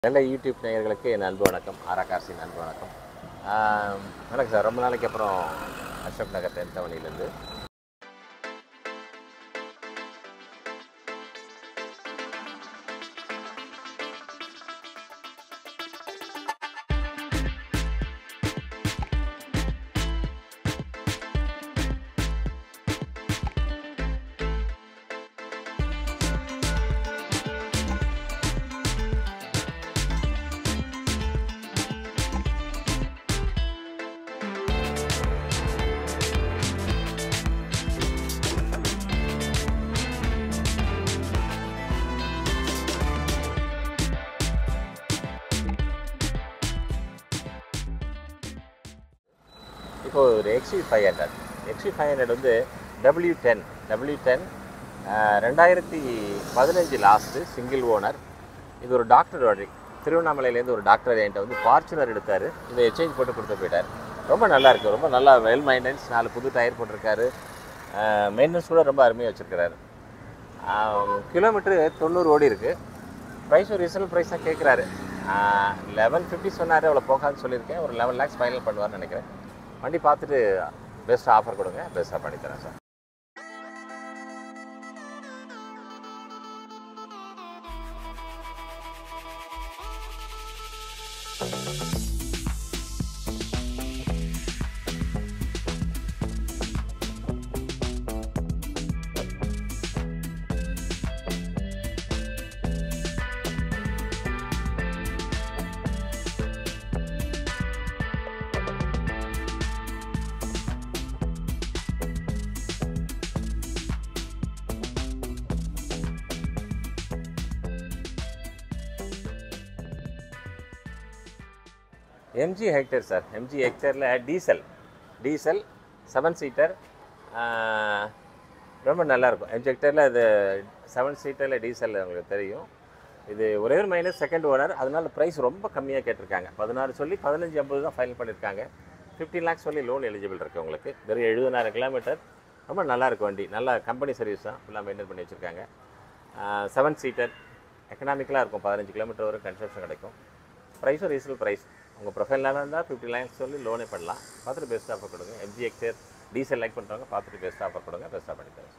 நல்ல யூடியூப் நேயர்களுக்கு என் அன்பு வணக்கம் ஆராகாசின் அன்பு வணக்கம் ஆம், வணக்கம் சார் ரொம்ப நாளைக்கு அப்புறம் அசோக் நகர் தென்தவணிலேருந்து இப்போ ஒரு XUV five hundred XUV five hundred வந்து டபிள்யூ டென் டபிள்யூ டென் ரெண்டாயிரத்தி பதினஞ்சு லாஸ்ட்டு சிங்கிள் ஓனர் இது ஒரு டாக்டர் வழி திருவண்ணாமலையிலேருந்து ஒரு டாக்டர் என்கிட்ட வந்து ஃபார்ச்சுனர் எடுத்தார் இதை எக்ஸ்சேஞ்ச் போட்டு கொடுத்து போயிட்டார் ரொம்ப நல்லா இருக்கு ரொம்ப நல்லா வெல் மைண்டன்ஸ் நாலு புது டயர் போட்டிருக்காரு மெயின்டெனன்ஸ் கூட ரொம்ப அருமையாக வச்சுருக்கிறாரு கிலோமீட்டரு தொண்ணூறு ஓடி இருக்குது ப்ரைஸ் ஒரு ரீசனல் ப்ரைஸ் தான் கேட்குறாரு லெவன் ஃபிஃப்டி சொன்னார் அவ்வளோ போகாதுன்னு சொல்லியிருக்கேன் ஒரு லெவன் லேக்ஸ் ஃபைனல் பண்ணுவார்னு நினைக்கிறேன் வண்டி பார்த்துட்டு பெஸ்ட் ஆஃபர் கொடுங்க பெஸ்ட்டாக பண்ணித்தரேன் sir MG Hector sir MG ஹெக்டரில் டீசல் டீசல் செவன் சீட்டர் ரொம்ப நல்லாயிருக்கும் எம்ஜி ஹெக்டரில் இது செவன் சீட்டரில் டீசல் உங்களுக்கு தெரியும் இது ஒரே ஒரு மைனஸ் செகண்ட் ஓனர் அதனால ப்ரைஸ் ரொம்ப கம்மியாக கேட்டிருக்காங்க பதினாறு சொல்லி பதினஞ்சு ஐம்பது தான் ஃபைனல் பண்ணியிருக்காங்க ஃபிஃப்டீன் லேக்ஸ் சொல்லி லோன் எலிஜிபிள் இருக்குது உங்களுக்கு வெறும் எழுபதாயிரம் கிலோமீட்டர் ரொம்ப நல்லா இருக்கும் வண்டி நல்லா கம்பெனி சர்வீஸ் தான் ஃபுல்லாக மெயின்டைன் பண்ணி வச்சுருக்காங்க செவன் சீட்டர் எக்கனாமிக்கலாக இருக்கும் பதினஞ்சு கிலோமீட்டர் வரை கன்செப்ஷன் கிடைக்கும் ப்ரைஸும் ரீசனல் ப்ரைஸ் உங்கள் ப்ரொஃபைல் நல்லா இருந்தால் ஃபிஃப்டி லேக்ஸ் சொல்லி லோனே பண்ணலாம் பார்த்துட்டு பெஸ்ட் ஆஃபர் கொடுங்க எம்ஜி எக்ஸர் டீசல் லைக் பண்ணுறவங்க பார்த்துட்டு பெஸ்ட் ஆஃபர் கொடுங்க பெஸ்ட்டாக பண்ணி தரேன்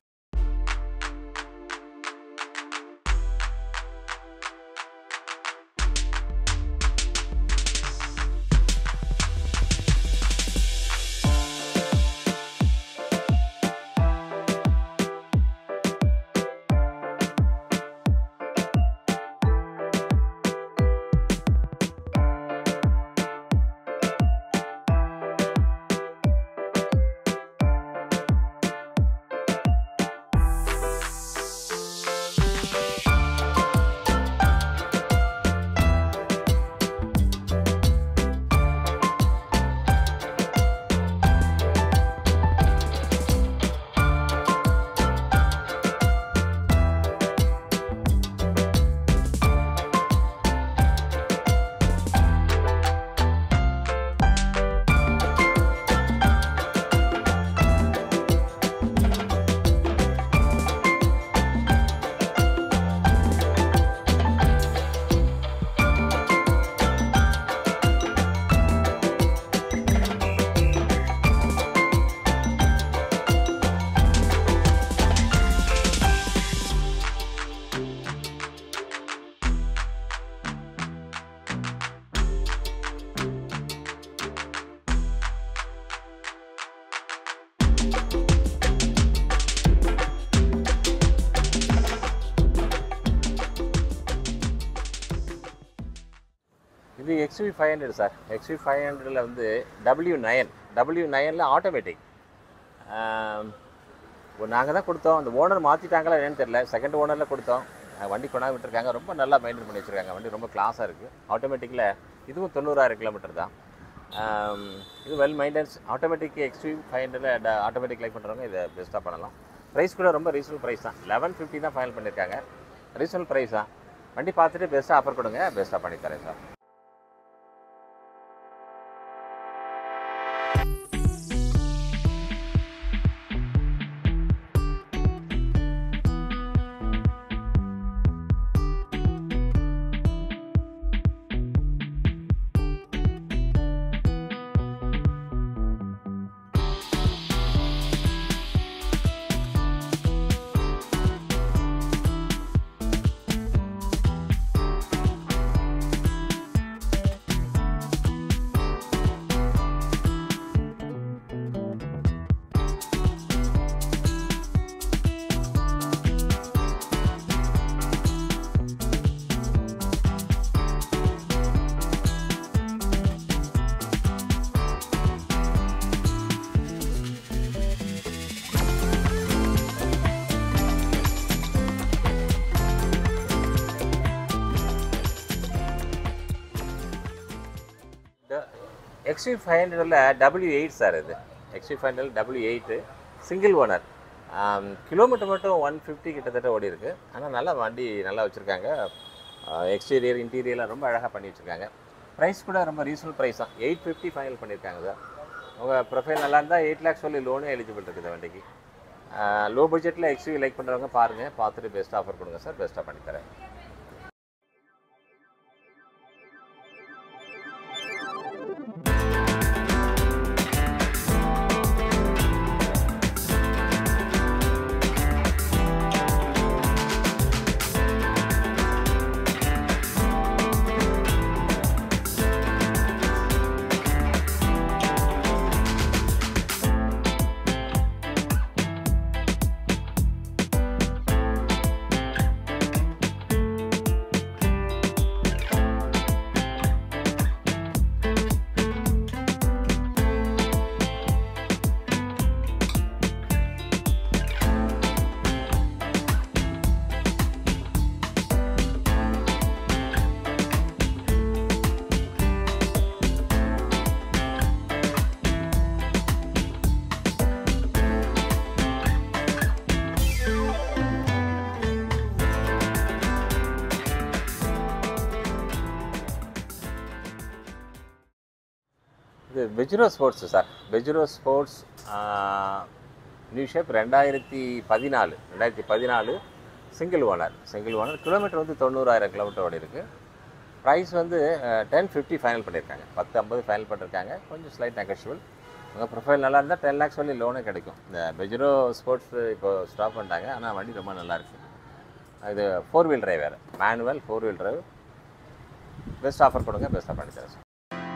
இது XUV five hundred sir XUV five ஹண்ட்ரடில் வந்து டபிள்யூ நயன் டபிள்யூ நயனில் ஆட்டோமேட்டிக் நாங்கள் தான் கொடுத்தோம் அந்த ஓனர் மாற்றிட்டாங்களா என்னன்னு தெரியல செகண்ட் ஓனரில் கொடுத்தோம் அஹ் வண்டி கொண்டாந்து விட்டுருக்காங்க ரொம்ப நல்லா மெயின்டைன் பண்ணி வச்சுருக்காங்க வண்டி ரொம்ப கிளாஸாக இருக்குது ஆட்டோமேட்டிக்கில் இதுவும் தொண்ணூறாயிரம் கிலோமீட்டர் தான் ஆம், இது well maintenance automatic XUV five ஹண்ட்ரடில் ஆட்டோமேட்டிக் லைக் பண்ணுறவங்க இதை பெஸ்ட்டாக பண்ணலாம் ப்ரைஸ் கூட ரொம்ப ரீசனல் ப்ரைஸ் தான் லெவன் ஃபிஃப்டி தான் ஃபைனல் பண்ணியிருக்காங்க ரீசனல் ப்ரைஸ் தான் வண்டி பார்த்துட்டு பெஸ்ட்டாக ஆஃபர் கொடுங்க பெஸ்ட்டாக பண்ணித்தரேன் சார் எக்ஸ்வி ஃபைவ் ஹண்ட்ரடில் டபிள்யூ எயிட் சார் இது XUV five hundred W eight single owner kilometre மட்டும் ஒன் ஃபிஃப்டி கிட்டத்தட்ட ஓடி இருக்கு ஆனால் நல்லா வண்டி நல்லா வச்சுருக்காங்க எக்ஸ்டீரியர் இன்டீரியர்லாம் ரொம்ப அழகாக பண்ணி வச்சுருக்காங்க ப்ரைஸ் கூட ரொம்ப ரீசனபிள் ப்ரைஸ் தான் எயிட் ஃபிஃப்டி ஃபைனல் பண்ணியிருக்காங்க சார் உங்கள் ப்ரொஃபைல் நல்லா இருந்தால் எயிட் லேக்ஸ் சொல்லி லோனே எலிஜிபிள் இருக்குது வண்டிக்கு லோ பட்ஜெட்டில் எக்ஸ்வி லைக் பண்ணுறவங்க பாருங்கள் பார்த்துட்டு பெஸ்ட் ஆஃபர் கொடுங்க சார் பெஸ்ட்டாக பண்ணித்தரேன் இது Pajero sports sir Pajero sports new shape ரெண்டாயிரத்தி பதினாலு ரெண்டாயிரத்தி பதினாலு single owner single owner kilometre வந்து தொண்ணூறாயிரம் கிலோமீட்டர் ஓடி இருக்குது ப்ரைஸ் வந்து டென் ஃபிஃப்டி ஃபைனல் பண்ணியிருக்காங்க பத்து ஐம்பது ஃபைனல் பண்ணியிருக்காங்க கொஞ்சம் ஸ்லைட் நெகஷியபிள் உங்கள் ப்ரொஃபைல் நல்லா இருந்தால் டென் லேக்ஸ் சொல்லி லோனே கிடைக்கும் இந்த பெஜ்ரோ ஸ்போர்ட்ஸ் இப்போ ஸ்டாப் பண்ணிட்டாங்க ஆனால் வண்டி ரொம்ப நல்லா இருக்கு இது ஃபோர் வீல் டிரைவ் வேறு manual four wheel drive best offer கொடுங்க பெஸ்ட்டாக பண்ணித்தரேன் sir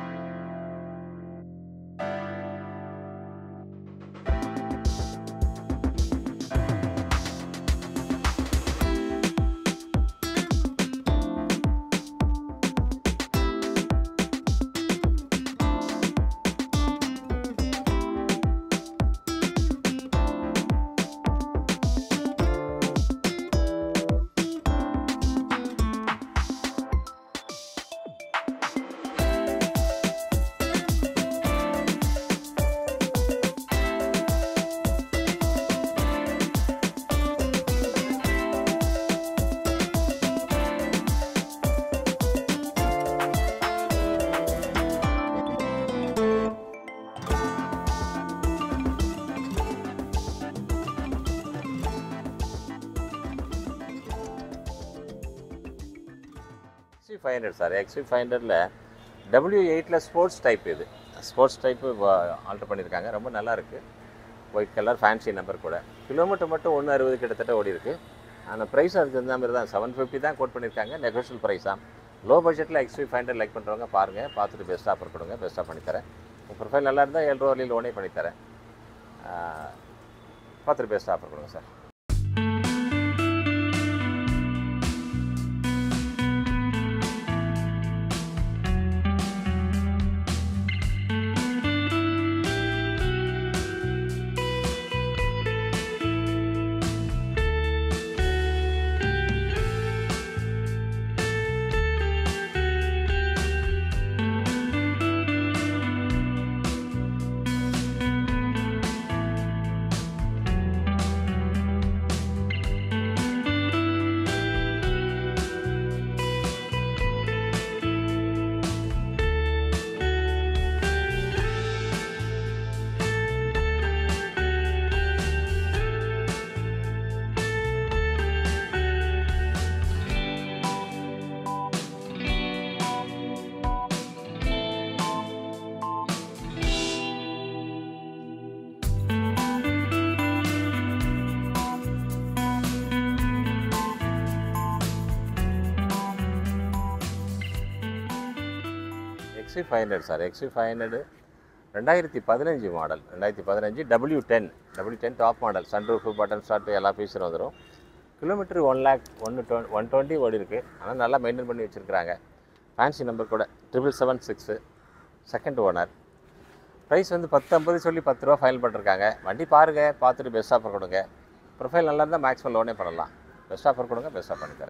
XUV five hundred sir XUV five ஹண்ட்ரடில் டபிள்யூ எயிட்டில் ஸ்போர்ட்ஸ் டைப் இது ஸ்போர்ட்ஸ் டைப்பு ஆல்டர் பண்ணியிருக்காங்க ரொம்ப நல்லா இருக்குது ஒயிட் கலர் ஃபேன்சி நம்பர் கூட கிலோமீட்டர் மட்டும் ஒன்று அறுபது கிட்டத்தட்ட ஓடி இருக்கு ஆனால் ப்ரைஸ் அதுக்கு இந்த மாதிரி தான் செவன் ஃபிஃப்டி தான் கோட் பண்ணியிருக்காங்க நெகோஷியல் ப்ரைஸ் தான் லோ பட்ஜெட்டில் எக்ஸ்வி ஃபைவ் ஹண்ட்ரட் லைக் பண்ணுறவங்க பாருங்கள் பார்த்துட்டு பெஸ்ட் ஆஃபர் கொடுங்க பெஸ்ட்டாக பண்ணித்தரேன் உங்கள் ப்ரொஃபைல் நல்லா இருந்தால் ஏழு ரூபாய் லோனே பண்ணித்தரேன் ஆஹ், பார்த்துட்டு பெஸ்ட் ஆஃபர் கொடுங்க sir XUV five hundred sir XUV five hundred ரெண்டாயிரத்தி பதினஞ்சு மாடல் ரெண்டாயிரத்தி பதினஞ்சு W ten W ten top model sunroof button start எல்லா ஃபீச்சரும் வந்துடும் கிலோமீட்டர் ஒன் லேக் ஒன்று டுவெண்ட் ஒன் டுவெண்ட்டி ஓடி இருக்குது ஆனால் நல்லா மெயின்டைன் பண்ணி வச்சுருக்காங்க ஃபேன்சி நம்பர் கூட triple seven six second owner price வந்து பத்து ஐம்பது சொல்லி பத்து ரூபா ஃபைனல் பண்ணிருக்காங்க வண்டி பாருங்கள் பார்த்துட்டு பெஸ்ட் ஆஃபர் கொடுங்க ப்ரொஃபைல் நல்லா இருந்தால் மேக்ஸிமம் லோனே பண்ணலாம் பெஸ்ட் ஆஃபர் கொடுங்க பெஸ்ட்டாக பண்ணித்தரேன்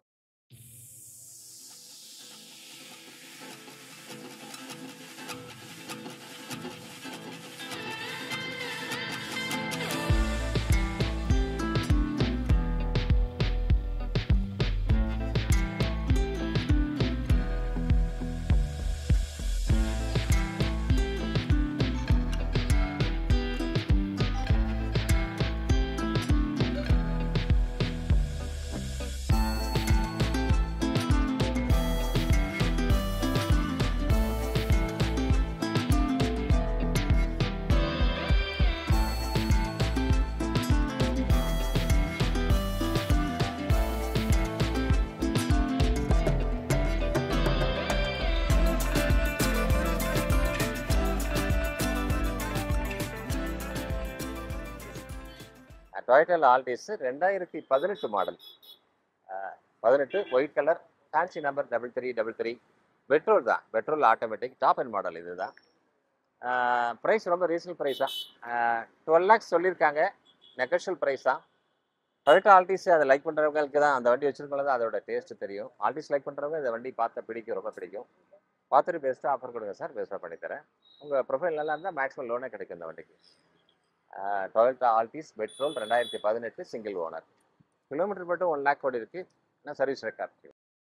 டொயட்டல் ஆல்டிஸ் ரெண்டாயிரத்தி பதினெட்டு மாடல் பதினெட்டு white colour fancy number double three double three petrol தான் petrol automatic top end model இதுதான் ப்ரைஸ் ரொம்ப ரீசனல் ப்ரைஸ் தான் டுவெல் லேக்ஸ் சொல்லியிருக்காங்க நெகோஷியல் ப்ரைஸ் தான் டொயோட்டா ஆல்டிஸ் அதை லைக் பண்ணுறவங்களுக்கு தான் அந்த வண்டி வச்சிருக்கவங்க தான் அதோட டேஸ்ட் தெரியும் ஆல்டிஸ் லைக் பண்ணுறவங்க இந்த வண்டி பார்த்த பிடிக்கும் ரொம்ப பிடிக்கும் பார்த்துட்டு பெஸ்ட்டாக ஆஃபர் கொடுங்க சார் பெஸ்ட்டாக பண்ணித்தரேன் உங்கள் ப்ரொஃபைல் நல்லா இருந்தால் மேக்ஸிமம் லோனே கிடைக்கும் இந்த வண்டிக்கு டொயோட்டா ஆல்டிஸ் பெட்ரோல் ரெண்டாயிரத்தி பதினெட்டு சிங்கிள் ஓனர் கிலோமீட்டர் மட்டும் ஒன் லேக் ஓடி இருக்கு ஆனால் service record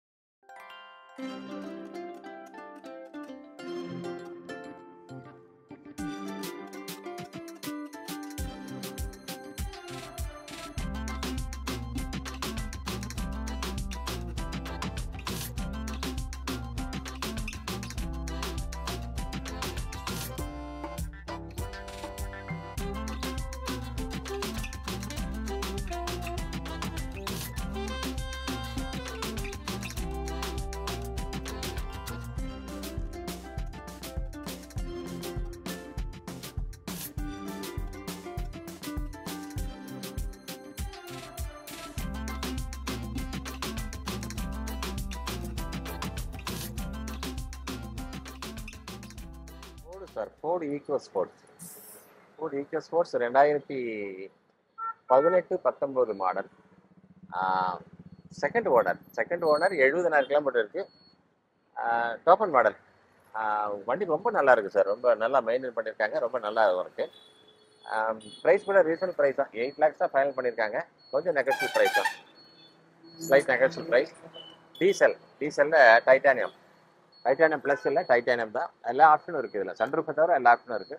Ford sir Ford eco sports Ford eco sports ரெண்டாயிரத்தி பதினெட்டு பத்தொம்போது model second owner second owner எழுபதனாயிரம் கிலோமீட்டர் இருக்குது டோப்பன் மாடல் வண்டி ரொம்ப நல்லா இருக்குது சார் ரொம்ப நல்லா மெயின்டைன் பண்ணியிருக்காங்க ரொம்ப நல்லா இருக்கு ப்ரைஸ் கூட ரீசனல் ப்ரைஸ் தான் எயிட் லேக்ஸ் தான் ஃபைனல் பண்ணியிருக்காங்க கொஞ்சம் நெகட்டிவ் ப்ரைஸ் தான் ஸ்லைட் நெகட்டிவ் ப்ரைஸ் டீசல் டீசலில் டைட்டானியம் டைட்டானியம் ப்ளஸ் இல்லை டைட்டானியம் தான் எல்லா ஆப்ஷனும் இருக்குது இதில் சன்ரூஃபை தவிர எல்லா ஆப்ஷனும் இருக்குது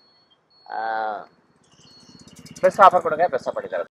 பெஸ்ட் ஆஃபர் கொடுங்க பெஸ்ட்டாக பண்ணி தரேன்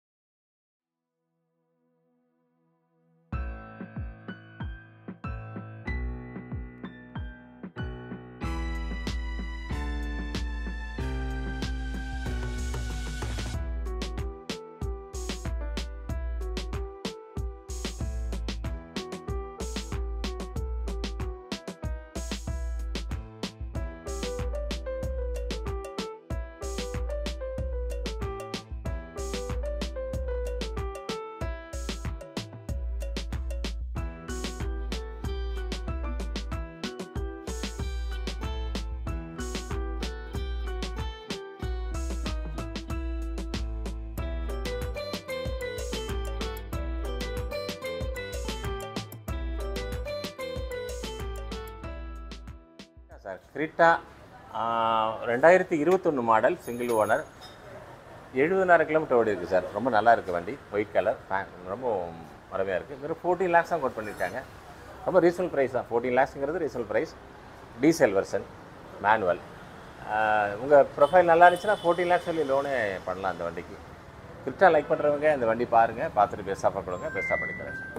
சார் கிரிட்டா ரெண்டாயிரத்தி இருபத்தொன்று மாடல் சிங்கிள் ஓனர் எழுபதாயிரம் கிலோமீட்டர் ஓடி இருக்குது சார் ரொம்ப நல்லா இருக்குது வண்டி ஒயிட் கலர் ரொம்ப அருமையாக இருக்குது வெறும் ஃபோர்டீன் லேக்ஸ் தான் கோட் பண்ணியிருக்காங்க ரொம்ப ரீசனல் ப்ரைஸ் தான் ஃபோர்டீன் லேக்ஸுங்கிறது reasonable price diesel version manual உங்கள் ப்ரொஃபைல் நல்லா இருந்துச்சுன்னா ஃபோர்டீன் லேக்ஸ் சொல்லி லோனே பண்ணலாம் அந்த வண்டிக்கு கிரிட்டா லைக் பண்ணுறவங்க இந்த வண்டி பாருங்கள் பார்த்துட்டு பெஸ்ட்டாக கொடுங்க பெஸ்ட்டாக பண்ணி தரேன் சார்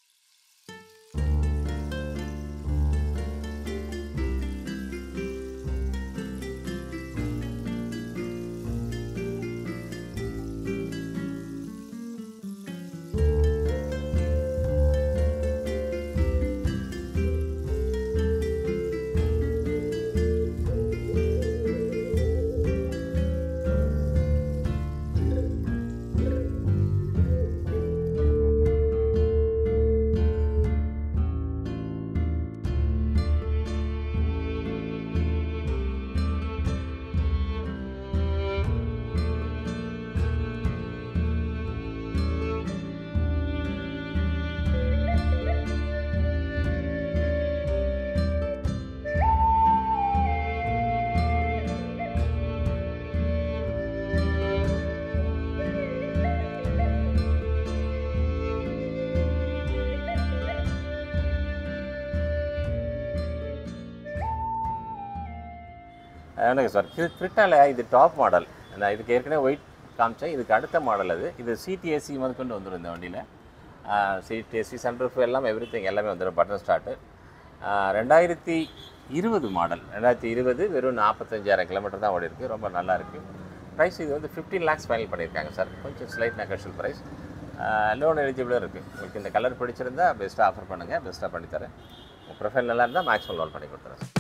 எனக்கு சார் கிரிட்டால இது டாப் மாடல் நான் இதுக்கு ஏற்கனவே ஒயிட் காமிச்சேன் இதுக்கு அடுத்த மாடல் அது இது சிடிஎஸ்சி முதல் கொண்டு வந்துடும் இந்த வண்டியில் சிடிஎஸ்சி சன்ரூஃப் எல்லாம் எவ்ரி திங் எல்லாமே வந்துடும் பட்டன் ஸ்டார்ட்டு ரெண்டாயிரத்தி இருபது மாடல் ரெண்டாயிரத்தி இருபது வெறும் நாற்பத்தஞ்சாயிரம் கிலோமீட்டர் தான் ஓடி இருக்குது ரொம்ப நல்லா இருக்குது ப்ரைஸ் இது வந்து ஃபிஃப்டீன் லேக்ஸ் ஃபைனல் பண்ணியிருக்காங்க சார் கொஞ்சம் ஸ்லைட் நெகோஷியல் ப்ரைஸ் லோன் எலிஜிபிளும் இருக்குது உங்களுக்கு இந்த கலர் பிடிச்சிருந்தா பெஸ்ட்டாக ஆஃபர் பண்ணுங்கள் பெஸ்ட்டாக பண்ணித்தரேன் உங்கள் ப்ரொஃபைல் நல்லா இருந்தால் மேக்ஸிமம் லோன் பண்ணி கொடுத்துறேன் sir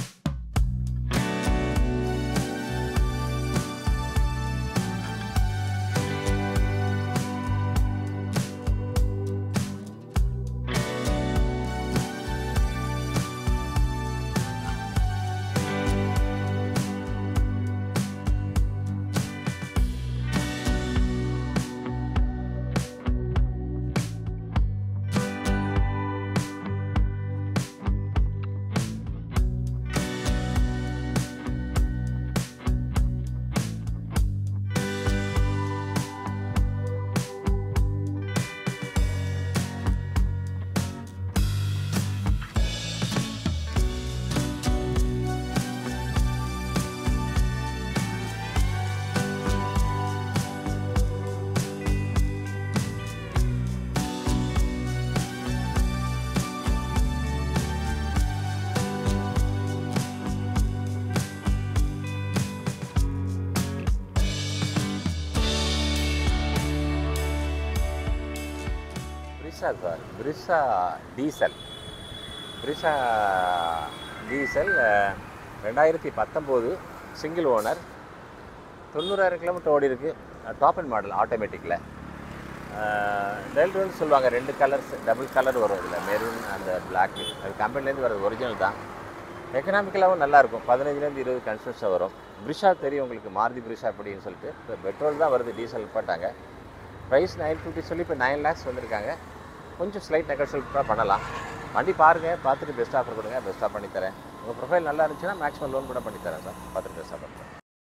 Brezza sir Brezza diesel Brezza diesel அஹ், ரெண்டாயிரத்தி பத்தொம்போது சிங்கிள் ஓனர் தொண்ணூறாயிரம் கிலோமீட்டர் ஓடி இருக்கு டாப் அண்ட் மாடல் ஆட்டோமேட்டிக்கில் டெல்டோன்னு சொல்லுவாங்க ரெண்டு கலர்ஸ் டபுள் கலர் வரும் இதில் மெரூன் அந்த பிளாக் அது கம்பெனிலேருந்து வர்றது ஒரிஜினல் தான் எக்கனாமிக்கலாகவும் நல்லாயிருக்கும் பதினஞ்சுலேருந்து இருபது கன்ஸ்ட்ரக்ஷன் வரும் பிரிஷா தெரியும் உங்களுக்கு மாருதி பிரிஷா அப்படின்னு சொல்லிட்டு இப்போ பெட்ரோல் தான் வருது டீசல் போட்டாங்க ப்ரைஸ் நைன் ஃபிஃப்டி சொல்லி இப்போ நைன் லேக்ஸ் வந்திருக்காங்க கொஞ்சம் ஸ்லைட் நெகோஷியபிளாக பண்ணலாம் வண்டி பாருங்கள் பார்த்துட்டு பெஸ்ட் ஆஃபர் கொடுங்க பெஸ்ட்டாக பண்ணித்தரேன் உங்கள் ப்ரொஃபைல் நல்லா இருந்துச்சுன்னா மேக்ஸிமம் லோன் கூட பண்ணித்தரேன் சார் பார்த்துட்டு பெஸ்ட்டாக பண்ணுறேன்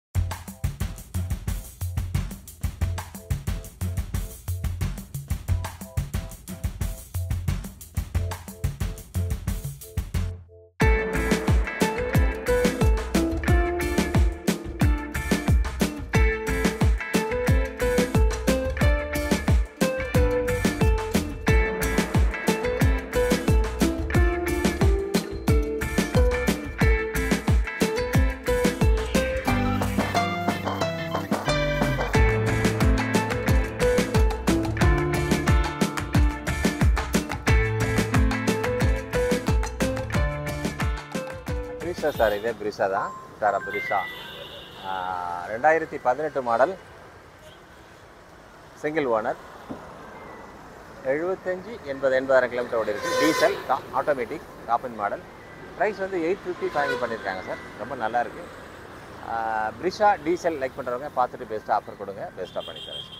பிரிஷா சார் இதே பிரிஷா தான் சாரா பிரிஷா ஆஹ், ரெண்டாயிரத்தி பதினெட்டு மாடல் சிங்கிள் ஓனர் எழுபத்தஞ்சி எண்பது எண்பதாயிரம் கிலோமீட்டர் ஓடி இருக்குது diesel automatic top end model price வந்து எயிட் ஃபிஃப்டி ஃபைனல் பண்ணியிருக்காங்க சார் ரொம்ப நல்லா இருக்கு பிரிஷா டீசல் லைக் பண்ணுறவங்க பார்த்துட்டு பெஸ்ட்டாக ஆஃபர் கொடுங்க பெஸ்ட்டாக பண்ணித்தரேன் சார்